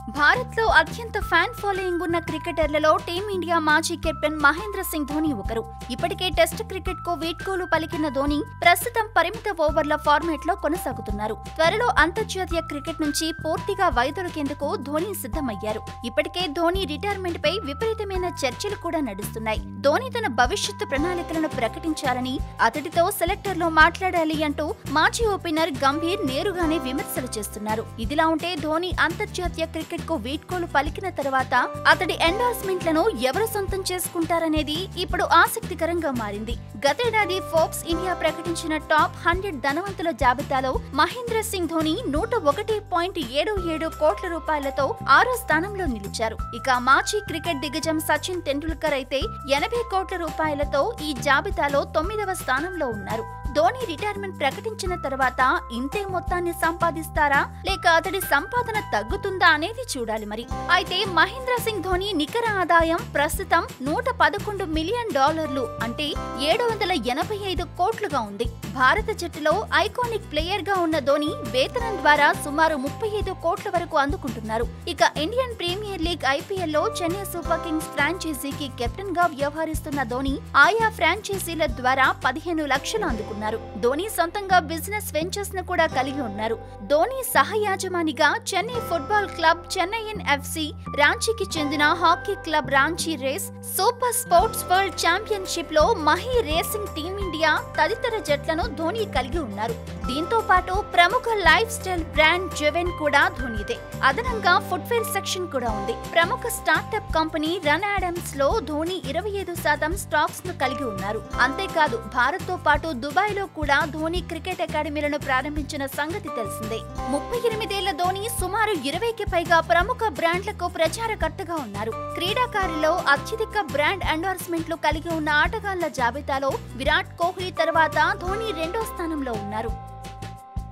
భారత్ లో అత్యంత fan following ఉన్న క్రికెటర్లలో టీమిండియా మాజీ కెప్టెన్ మహేంద్ర సింగ్ ధోని ఒకరు ఇప్పటికే టెస్ట్ క్రికెట్ కు వీడ్కోలు పలికిన ధోని ప్రస్తుతం పరిమిత ఓవర్ల ఫార్మాట్ లో కొనసాగుతున్నారు త్వరలో అంతర్జాతీయ క్రికెట్ నుంచి పూర్తిగా వైదొలికేందుకు ధోని సిద్ధమయ్యారు ఇప్పటికే ధోని రిటైర్మెంట్ పై విపరీతమైన చర్చలు కూడా నడుస్తున్నాయి ధోని తన భవిష్యత్తు ప్రణాళికలను ప్రకటించాలని అతడితో సెలెక్టర్ లో మాట్లాడాలి అంటూ మాజీ ఓపెనర్ గంభీర్ నేరుగానే విమర్శలు చేస్తున్నారు ఇదిలా ఉంటే ధోని అంతర్జాతీయ క్రికెట్ కు వీడ్కోలు పలికిన తర్వాత అతడి ఎండార్స్మెంట్లను ఎవరు సొంతం చేసుకుంటారనేది ఇప్పుడు ఆసక్తికరంగా మారింది గతేడాది ఫోర్బ్స్ ఇండియా ప్రకటించిన టాప్ హండ్రెడ్ ధనవంతుల జాబితాలో మహేంద్ర సింగ్ ధోని నూట ఒకటి పాయింట్ ఏడు ఏడు కోట్ల రూపాయలతో ఆరో స్థానంలో నిలిచారు ఇక మాజీ క్రికెట్ దిగ్గజం సచిన్ టెండూల్కర్ అయితే ఎనభై కోట్ల రూపాయలతో ఈ జాబితాలో తొమ్మిదవ స్థానంలో ఉన్నారు ధోని రిటైర్మెంట్ ప్రకటించిన తర్వాత ఇంతే మొత్తాన్ని సంపాదిస్తారా లేక అతడి సంపాదన తగ్గుతుందా అనేది చూడాలి మరి అయితే మహేంద్ర సింగ్ ధోని నికర ఆదాయం ప్రస్తుతం నూట పదకొండు మిలియన్ డాలర్లు అంటే ఏడు వందల ఎనభై ఐదు కోట్లుగా ఉంది భారత జట్టులో ఐకానిక్ ప్లేయర్ గా ఉన్న ధోని వేతనం ద్వారా సుమారు ముప్పై ఐదు కోట్ల వరకు అందుకుంటున్నారు ఇక ఇండియన్ ప్రీమియర్ లీగ్ ఐపీఎల్ లో చెన్నై సూపర్ కింగ్స్ ఫ్రాంచైజీకి కెప్టెన్ గా వ్యవహరిస్తున్న ధోని ఆయా ఫ్రాంచైజీల ద్వారా పదిహేను లక్షలు అందుకున్నారు ధోని సొంతంగా బిజినెస్ వెంచర్స్ ను కూడా కలిగి ఉన్నారు ధోని సహయాజమానిగా Chennai football club Chennaiyin FC రాంచీకి చెందిన hockey club Ranchi race super sports world championship లో మహి రేసింగ్ టీమిండియా తదితర జట్లను ధోని కలిగి ఉన్నారు దీంతో పాటు ప్రముఖ లైఫ్ స్టైల్ బ్రాండ్ జెవెన్ కూడా ధోనిదే అదనంగా ఫుట్వేర్ సెక్షన్ కూడా ఉంది ప్రముఖ స్టార్టప్ కంపెనీ రన్ ఆడమ్స్ లో ధోని ఇరవై ఐదు శాతం స్టాక్స్ ను కలిగి ఉన్నారు అంతేకాదు భారత్ తో పాటు దుబాయ్ లో కూడా ధోని క్రికెట్ అకాడమీలను ప్రారంభించిన సంగతి తెలిసిందే ముప్పై ఎనిమిదేళ్ల ధోని సుమారు ఇరవైకి పైగా ప్రముఖ బ్రాండ్లకు ప్రచారకర్తగా ఉన్నారు క్రీడాకారుల్లో అత్యధిక బ్రాండ్ ఎండార్స్మెంట్లు కలిగి ఉన్న ఆటగాళ్ల జాబితాలో విరాట్ కోహ్లీ తర్వాత ధోని రెండో స్థానంలో ఉన్నారు